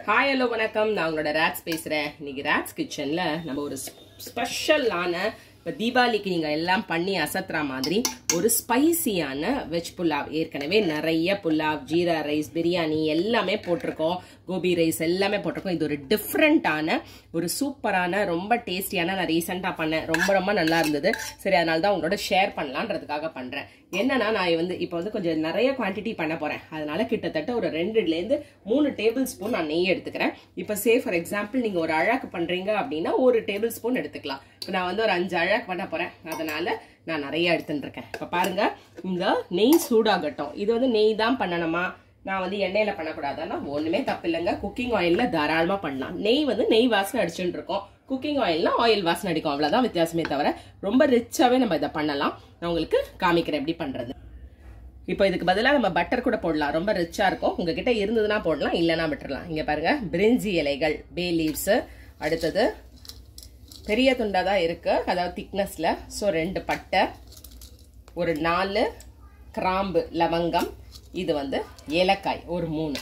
hi hello வணக்கம் நான் உங்களோட ரேட்ஸ் பேசுகிறேன் இன்னைக்கு ரேட்ஸ் கிச்சனில் நம்ம ஒரு ஸ்பெஷலான இப்போ தீபாவளிக்கு நீங்கள் எல்லாம் பண்ணி அசத்துற மாதிரி ஒரு ஸ்பைசியான வெஜ் புலாவ் ஏற்கனவே நிறைய புலாவ் ஜீரா ரைஸ் பிரியாணி எல்லாமே போட்டிருக்கோம் கோபி ரைஸ் எல்லாமே போட்டிருக்கோம் இது ஒரு டிஃப்ரெண்ட்டான ஒரு சூப்பரான ரொம்ப டேஸ்டியான நான் ரீசெண்டாக பண்ணேன் ரொம்ப ரொம்ப நல்லா இருந்தது சரி அதனால தான் உங்களோட ஷேர் பண்ணலான்றதுக்காக பண்ணுறேன் என்னன்னா நான் வந்து இப்போ வந்து கொஞ்சம் நிறைய குவான்டிட்டி பண்ண போகிறேன் அதனால கிட்டத்தட்ட ஒரு ரெண்டுலேருந்து மூணு டேபிள் ஸ்பூன் நான் நெய் எடுத்துக்கிறேன் இப்போ சே ஃபார் எக்ஸாம்பிள் நீங்கள் ஒரு அழகு பண்ணுறீங்க அப்படின்னா ஒரு டேபிள் ஸ்பூன் எடுத்துக்கலாம் இப்போ நான் வந்து ஒரு அஞ்சு அழகு பண்ண போகிறேன் அதனால நான் நிறைய எடுத்துட்டு இருக்கேன் இப்போ பாருங்க இந்த நெய் சூடாகட்டும் இது வந்து நெய் தான் பண்ணணுமா நான் வந்து எண்ணெயில் பண்ணக்கூடாதுன்னா ஒன்றுமே தப்பு இல்லைங்க குக்கிங் ஆயிலில் தாராளமாக பண்ணலாம் நெய் வந்து நெய் வாசனை அடிச்சுட்டு இருக்கோம் குக்கிங் ஆயில்னா ஆயில் வாசனை அடிக்கும் அவ்வளோதான் வித்தியாசமே தவிர ரொம்ப ரிச்சாகவே நம்ம இதை பண்ணலாம் நான் உங்களுக்கு காமிக்கிறேன் எப்படி பண்ணுறது இப்போ இதுக்கு பதிலாக நம்ம பட்டர் கூட போடலாம் ரொம்ப ரிச்சாக இருக்கும் உங்ககிட்ட இருந்ததுன்னா போடலாம் இல்லைனா விட்டுறலாம் இங்கே பாருங்க பிரிஞ்சி இலைகள் பே லீவ்ஸு அடுத்தது பெரிய துண்டாக தான் இருக்குது அதாவது திக்னஸில் ஸோ ரெண்டு பட்டை ஒரு நாலு கிராம்பு லவங்கம் இது வந்து ஏலக்காய் ஒரு மூணு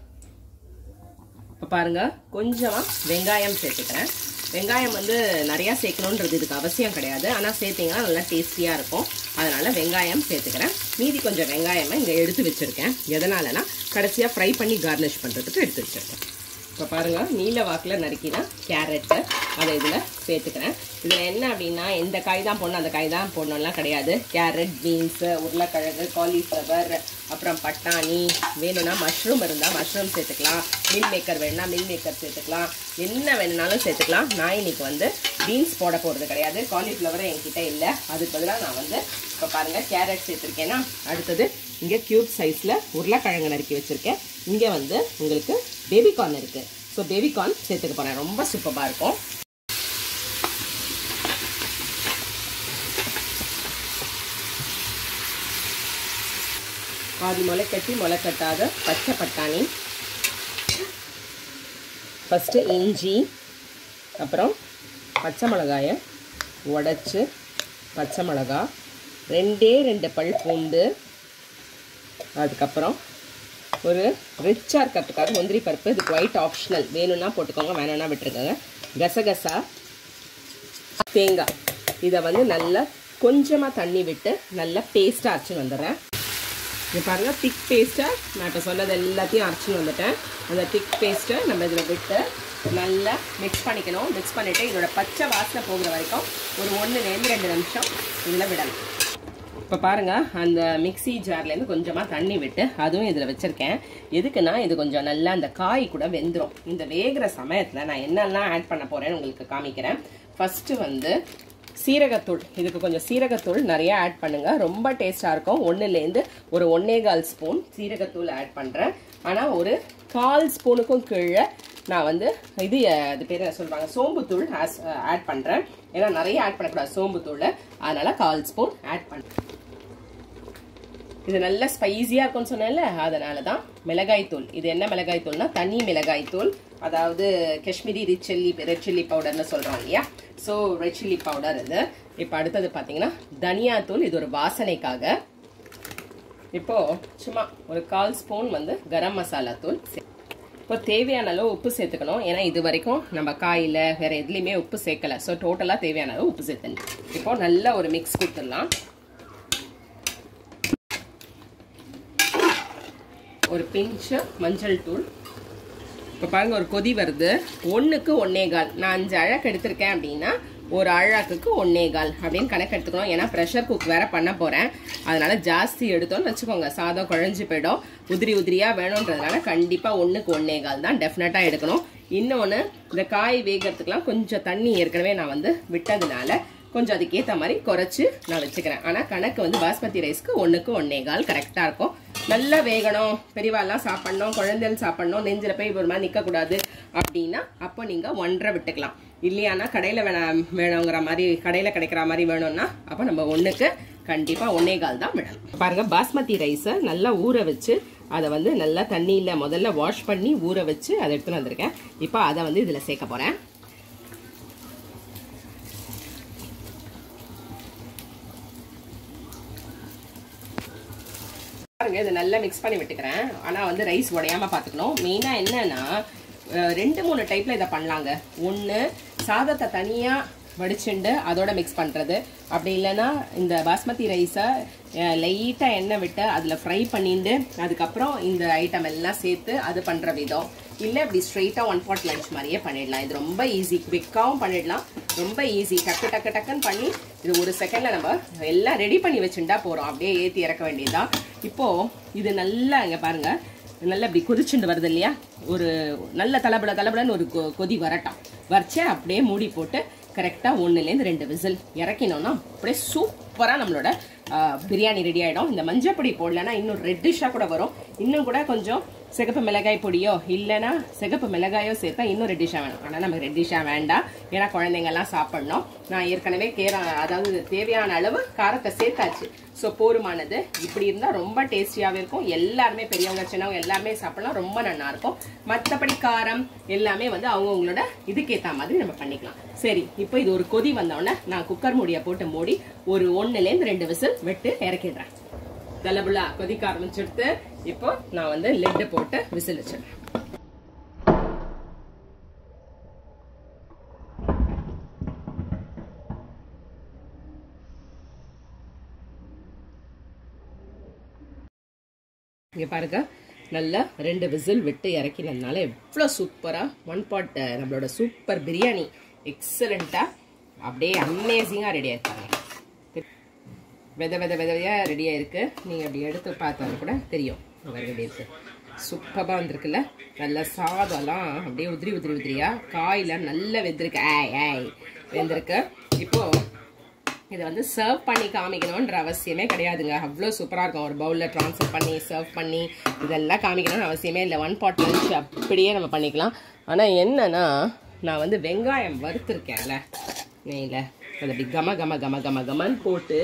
இப்போ பாருங்க கொஞ்சமாக வெங்காயம் சேர்த்துக்கிறேன் வெங்காயம் வந்து நிறையா சேர்க்கணுன்றது இதுக்கு அவசியம் கிடையாது ஆனால் சேர்த்திங்கன்னா நல்லா டேஸ்டியாக இருக்கும் அதனால் வெங்காயம் சேர்த்துக்கிறேன் மீதி கொஞ்சம் வெங்காயமாக இங்கே எடுத்து வச்சுருக்கேன் எதனாலனா கடைசியாக ஃப்ரை பண்ணி கார்னிஷ் பண்ணுறதுக்கு எடுத்து வச்சுருக்கேன் இப்போ பாருங்கள் நீல வாக்கில் நறுக்கினா கேரட்டு அதை இதில் சேர்த்துக்கிறேன் இதில் என்ன அப்படின்னா எந்த காய் தான் போடணும் அந்த காய் தான் போடணும்லாம் கிடையாது கேரட் பீன்ஸு உருளைக்கிழங்கு காலிஃப்ளவர் அப்புறம் பட்டாணி வேணும்னா மஷ்ரூம் இருந்தால் மஷ்ரூம் சேர்த்துக்கலாம் மில் மேக்கர் வேணும்னா மில் மேக்கர் சேர்த்துக்கலாம் என்ன வேணுனாலும் சேர்த்துக்கலாம் நான் இன்னைக்கு வந்து பீன்ஸ் போட போகிறது கிடையாது காலிஃப்ளவரும் என்கிட்ட இல்லை அதுக்கு பதிலாக நான் வந்து இப்போ பாருங்கள் கேரட் சேர்த்துருக்கேன்னா அடுத்தது இங்கே க்யூப் சைஸில் உருளைக்கிழங்கு நறுக்கி வச்சுருக்கேன் இங்கே வந்து உங்களுக்கு பேபிகார்ன் இருக்குது ஸோ பேபிகார்ன் சேர்த்துக்க போகிறேன் ரொம்ப சூப்பராக இருக்கும் பாதி முளை கட்டி முளை கட்டாத பச்சை பட்டாணி ஃபஸ்ட்டு இஞ்சி அப்புறம் பச்சை மிளகாயை உடச்சி பச்சை மிளகா ரெண்டே ரெண்டு பல் பூண்டு அதுக்கப்புறம் ஒரு ரிச்சாக இருக்கிறதுக்காக முந்திரி பருப்பு இதுக்கு ஒயிட் ஆப்ஷனல் வேணும்னா போட்டுக்கோங்க வேணும்னா விட்டுருக்கோங்க கசகசா தேங்காய் இதை வந்து நல்லா கொஞ்சமாக தண்ணி விட்டு நல்லா பேஸ்ட்டாக அரைச்சி வந்துடுறேன் இங்கே பாருங்கள் திக் பேஸ்ட்டை நான் இப்போ சொன்னது எல்லாத்தையும் அரைச்சின்னு வந்துட்டேன் அந்த திக் பேஸ்ட்டை நம்ம இதில் விட்டு நல்லா மிக்ஸ் பண்ணிக்கணும் மிக்ஸ் பண்ணிவிட்டு இதோட பச்சை வாசனை போகிற வரைக்கும் ஒரு ஒன்றுலேருந்து ரெண்டு நிமிஷம் இதில் விடணும் இப்போ பாருங்கள் அந்த மிக்சி ஜார்லேருந்து கொஞ்சமாக தண்ணி விட்டு அதுவும் இதில் வச்சுருக்கேன் எதுக்குன்னா இது கொஞ்சம் நல்லா அந்த காய் கூட வெந்துடும் இந்த வேகிற சமயத்தில் நான் என்னெல்லாம் ஆட் பண்ண போகிறேன்னு உங்களுக்கு காமிக்கிறேன் ஃபஸ்ட்டு வந்து சீரகத்தூள் இதுக்கு கொஞ்சம் சீரகத்தூள் நிறைய ஆட் பண்ணுங்கள் ரொம்ப டேஸ்ட்டாக இருக்கும் ஒன்றுலேருந்து ஒரு ஒன்னே கால் ஸ்பூன் சீரகத்தூள் ஆட் பண்ணுறேன் ஆனால் ஒரு கால் ஸ்பூனுக்கும் கீழே நான் வந்து இது அது பேர் என்ன சொல்லுவாங்க சோம்புத்தூள் ஆஸ் ஆட் பண்ணுறேன் ஏன்னா நிறைய ஆட் பண்ணக்கூடாது சோம்புத்தூள் அதனால் கால் ஸ்பூன் ஆட் பண்ணுறேன் இது நல்ல ஸ்பைஸியாக இருக்கும்னு சொன்னேன்ல அதனால தான் மிளகாய் தூள் இது என்ன மிளகாய் தூள்னா தனி மிளகாய் தூள் அதாவது Kashmiri red chilli red chilli பவுடர்னு சொல்கிறோம் இல்லையா ஸோ ரெட் சில்லி பவுடர் இது இப்போ அடுத்தது பார்த்தீங்கன்னா தனியா தூள் இது ஒரு வாசனைக்காக இப்போ சும்மா ஒரு கால் ஸ்பூன் வந்து கரம் மசாலா தூள் இப்போ தேவையான அளவு உப்பு சேர்த்துக்கணும் ஏன்னா இது வரைக்கும் நம்ம காயில் வேற எதுலேயுமே உப்பு சேர்க்கல ஸோ டோட்டலாக தேவையான அளவு உப்பு சேர்த்துணும் இப்போ நல்ல ஒரு மிக்ஸ் கொடுத்துடலாம் ஒரு பிஞ்சு மஞ்சள் தூள் இப்போ பாருங்க ஒரு கொதி வருது ஒன்றுக்கு ஒன்னே கால் நான் அஞ்சு அழகு எடுத்திருக்கேன் அப்படின்னா ஒரு அழகுக்கு ஒன்னே கால் அப்படின்னு கணக்கு எடுத்துக்கணும் ஏன்னா ப்ரெஷர் குக் வேற பண்ண போகிறேன் அதனால ஜாஸ்தி எடுத்தோம்னு வச்சுக்கோங்க சாதம் குழஞ்சி போயிடும் உதிரி உதிரியாக வேணுன்றதுனால கண்டிப்பாக ஒன்றுக்கு ஒன்னே கால் தான் டெஃபினட்டாக எடுக்கணும் இன்னொன்று இந்த காய் வேகிறதுக்கெலாம் கொஞ்சம் தண்ணி ஏற்கனவே நான் வந்து விட்டதுனால கொஞ்சம் அதுக்கேற்ற மாதிரி குறைச்சி நான் வச்சுக்கிறேன் ஆனால் கணக்கு வந்து பாஸ்மதி ரைஸ்க்கு ஒன்றுக்கு ஒன்னே கால் கரெக்டாக இருக்கும் நல்லா வேகணும் பெரியவாலாம் சாப்பிட்ணும் குழந்தைகள் சாப்பிட்ணும் நெஞ்சில் போய் ஒரு மாதிரி நிற்கக்கூடாது அப்படின்னா அப்போ நீங்கள் ஒன்றரை விட்டுக்கலாம் இல்லையானா கடையில் வேணாம் வேணுங்கிற மாதிரி கடையில் கிடைக்கிற மாதிரி வேணும்னா அப்போ நம்ம ஒன்றுக்கு கண்டிப்பாக ஒன்னே கால் தான் விடணும் பாருங்கள் பாஸ்மதி ரைஸை நல்லா ஊற வச்சு அதை வந்து நல்லா தண்ணியில் முதல்ல வாஷ் பண்ணி ஊற வச்சு அதை எடுத்துன்னு வந்திருக்கேன் இப்போ அதை வந்து இதில் சேர்க்க போகிறேன் பாருங்க இதை நல்லா மிக்ஸ் பண்ணி விட்டுக்கிறேன் ஆனால் வந்து ரைஸ் உடையாம பார்த்துக்கணும் மெயினாக என்னன்னா அஹ், ரெண்டு மூணு டைப்ல இதை பண்ணலாங்க ஒன்று சாதத்தை தனியாக வடிச்சுண்டு அதோட மிக்ஸ் பண்ணுறது அப்படி இல்லைன்னா இந்த பாஸ்மதி ரைஸை லைட்டாக எண்ணெய் விட்டு அதில் ஃப்ரை பண்ணிட்டு அதுக்கப்புறம் இந்த ஐட்டம் எல்லாம் சேர்த்து அது பண்ணுற விதம் இல்லை இப்படி ஸ்ட்ரெயிட்டாக ஒன் பாட் லஞ்ச் மாதிரியே பண்ணிடலாம் இது ரொம்ப ஈஸி குவிக்காகவும் பண்ணிடலாம் ரொம்ப ஈஸி டக்கு டக்கு டக்குன்னு பண்ணி இது ஒரு செகண்டில் நம்ம எல்லாம் ரெடி பண்ணி வச்சுட்டா போகிறோம் அப்படியே ஏற்றி இறக்க வேண்டியதுதான் இப்போது இது நல்லா இங்கே பாருங்கள் நல்லா இப்படி கொதிச்சுண்டு வருது இல்லையா ஒரு நல்ல தலபட தலபடன்னு ஒரு கொ- கொதி வரட்டும் வரைச்சு அப்படியே மூடி போட்டு கரெக்டாக ஒன்றுலேருந்து ரெண்டு விசில் இறக்கினோம்னா அப்படியே சூப்பராக நம்மளோட ஆ, பிரியாணி ரெடி ஆகிடும் இந்த மஞ்சள் பொடி போடலன்னா இன்னும் ரெட்டிஷாக கூட வரும் இன்னும் கூட கொஞ்சம் சிகப்பு மிளகாய் பொடியோ இல்லைன்னா சிகப்பு மிளகாயோ சேர்த்தா இன்னும் ரெட்டிஷாக வேணும் ஆனால் நமக்கு ரெட்டிஷாக வேண்டாம் ஏன்னா குழந்தைங்கெல்லாம் சாப்பிடணும் நான் ஏற்கனவே கேர அதாவது தேவையான அளவு காரத்தை சேர்த்தாச்சு ஸோ போருமானது இப்படி இருந்தால் ரொம்ப டேஸ்டியாகவே இருக்கும் எல்லாருமே பெரியவங்க சின்னவங்க எல்லாருமே சாப்பிடலாம் ரொம்ப நல்லா இருக்கும் மற்றபடி காரம் எல்லாமே வந்து அவங்கவுங்களோட இதுக்கேற்ற மாதிரி நம்ம பண்ணிக்கலாம் சரி இப்போ இது ஒரு கொதி வந்தோடனே நான் குக்கர் மூடியை போட்டு மூடி ஒரு ஒன்றுலேருந்து ரெண்டு விசில் விட்டு இறக்கிடுறேன் தலபுலா கொதிக்க ஆரம்பிச்சுடுத்து இப்போ நான் வந்து லெட்டு போட்டு விசில் வச்சிடுறேன் இங்கே பாருங்க நல்லா ரெண்டு விசில் விட்டு இறக்கினதுனால எவ்வளோ சூப்பராக ஒன் பாட் நம்மளோட சூப்பர் பிரியாணி எக்ஸலண்ட்டாக அப்படியே அமேசிங்காக ரெடி ஆயிருக்காங்க வித வித விதையாக ரெடியாக இருக்குது நீங்கள் அப்படி எடுத்து பார்த்தாலும் கூட தெரியும் அவர் எப்படி இருக்கு சூப்பராக வந்திருக்குல்ல நல்ல சாதம்லாம் அப்படியே உதிரி உதிரி உதிரியா காயெல்லாம் நல்லா வெந்திருக்கு ஏய் ஏய் வெந்திருக்கு இப்போது இதை வந்து சர்வ் பண்ணி காமிக்கணுன்ற அவசியமே கிடையாதுங்க அவ்வளோ சூப்பராக இருக்கும் ஒரு பவுலில் ட்ரான்ஸ்ஃபர் பண்ணி சர்வ் பண்ணி இதெல்லாம் காமிக்கணும்னு அவசியமே இல்லை ஒன் பாட் லஞ்ச் அப்படியே நம்ம பண்ணிக்கலாம் ஆனால் என்னன்னா நான் வந்து வெங்காயம் வறுத்துருக்கேன்ல நெய்யில் அது அப்படி கம கம கம கம கமன்னு போட்டு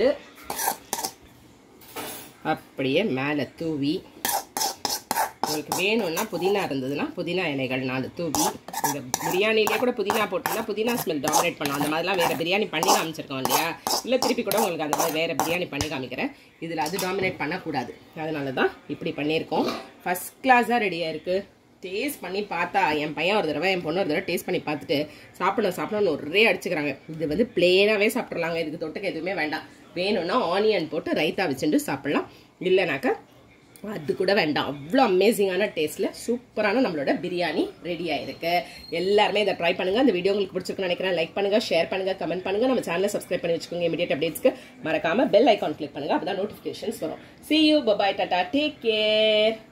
அப்படியே மேலே தூவி உங்களுக்கு வேணும்னா புதினா இருந்ததுன்னா புதினா இலைகள் நாலு தூவி இந்த பிரியாணிலேயே கூட புதினா போட்டோம்னா புதினா ஸ்மெல் டாமினேட் பண்ணும் அந்த மாதிரிலாம் வேறு பிரியாணி பண்ணி காமிச்சிருக்கோம் இல்லையா இல்லை திருப்பி கூட உங்களுக்கு அந்த மாதிரி வேறு பிரியாணி பண்ணி காமிக்கிறேன் இதில் அது டாமினேட் பண்ணக்கூடாது அதனால தான் இப்படி பண்ணியிருக்கோம் ஃபஸ்ட் கிளாஸாக ரெடியாக இருக்குது டேஸ்ட் பண்ணி பார்த்தா என் பையன் ஒரு தடவை என் பொண்ணு ஒரு தடவை டேஸ்ட் பண்ணி பார்த்துட்டு சாப்பிடணும் சாப்பிடணும்னு ஒரே அடிச்சுக்கிறாங்க இது வந்து பிளேனாகவே சாப்பிட்றலாங்க இதுக்கு தொட்டுக்க எதுவுமே வேண்டாம் வேணும்னா ஆனியன் போட்டு ரைத்தா வச்சுட்டு சாப்பிட்லாம் இல்லைனாக்கா அது கூட வேண்டாம் அவ்வளோ அமேசிங்கான டேஸ்ட்டில் சூப்பரான நம்மளோட பிரியாணி ரெடி ஆயிருக்கு எல்லாருமே இதை ட்ரை பண்ணுங்க இந்த வீடியோ உங்களுக்கு பிடிச்சிருக்குன்னு நினைக்கிறேன் லைக் பண்ணுங்க ஷேர் பண்ணுங்க கமெண்ட் பண்ணுங்க நம்ம சேனலை சப்ஸ்கிரைப் பண்ணி வச்சுக்கோங்க இமீடியட் அப்டேட்ஸ்க்கு மறக்காம பெல் ஐகான் கிளிக் பண்ணுங்க அப்பதான் நோட்டிஃபிகேஷன்ஸ் வரும் see you bye bye tata take care